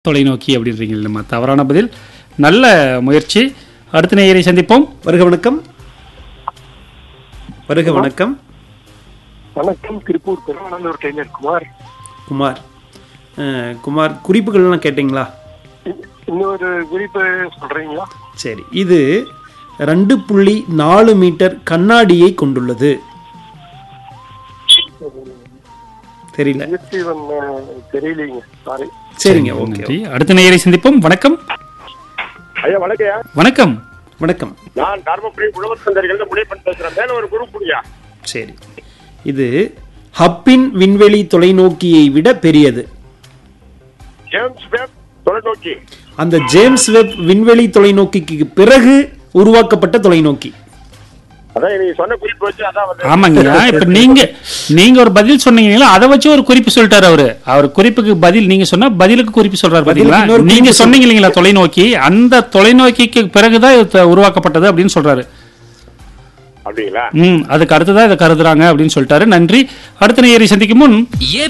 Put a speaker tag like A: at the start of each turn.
A: தொலைநோக்கி அப்படின்றீங்க நம்ம தவறான பதில் நல்ல முயற்சி அடுத்த நேயரை சந்திப்போம்
B: வருக வணக்கம் வருக வணக்கம்
C: வணக்கம் திருப்பூர் பெருமானந்தூர் டெய்லர் குமார்
B: குமார் அஹ், குமார் குறிப்புகள்லாம் கேட்டிங்களா
C: இ- இன்னொரு குறிப்பு சொல்றீங்களா
B: சரி இது ரெண்டு புள்ளி நாலு மீட்டர் கண்ணாடியை கொண்டுள்ளது தெரியல
C: முயற்சி பண்ண தெரியலீங்க சாரி
B: சரிங்க ஓகே
A: நன்றி அடுத்த நேயரை சந்திப்போம் வணக்கம்
D: ஐயா வணக்கம்
B: வணக்கம் வணக்கம்
D: நான் தர்மபுரி உழவர் சந்தர்கள் முனைப்பன் பேசுறேன் மேல ஒரு குரூப் புடியா
B: சரி இது ஹப்பின் விண்வெளி தொலைநோக்கியை விட பெரியது
D: ஜேம்ஸ் வெப் தொலைநோக்கி
B: அந்த ஜேம்ஸ் வெப் விண்வெளி தொலைநோக்கிக்கு பிறகு உருவாக்கப்பட்ட தொலைநோக்கி
D: அதான் நீங்க சொன்ன குறிப்பு வச்சு அதான் வந்து
A: ஆமாங்கய்யா இப்ப நீங்க நீங்க ஒரு பதில் சொன்னீங்களா அதை வச்சு ஒரு குறிப்பு சொல்லிட்டாரு அவரு அவர் குறிப்புக்கு பதில் நீங்க சொன்னா பதிலுக்கு குறிப்பு சொல்றாரு பாத்தீங்களா
B: பதிலுக்கு இன்னொரு
A: நீங்க
B: குறிப்பு
A: சொன்னீங்க இல்லைங்களா தொலைநோக்கி அந்த தொலைநோக்கிக்கு பிறகுதான் இது த- உருவாக்கப்பட்டது அப்படின்னு சொல்றாரு
D: அப்படிங்களா
A: ம் அதுக்கு அடுத்ததான் இதை கருதுறாங்க அப்படின்னு சொல்லிட்டாரு நன்றி அடுத்த நேயரை சந்திக்கும் முன்
E: ஏ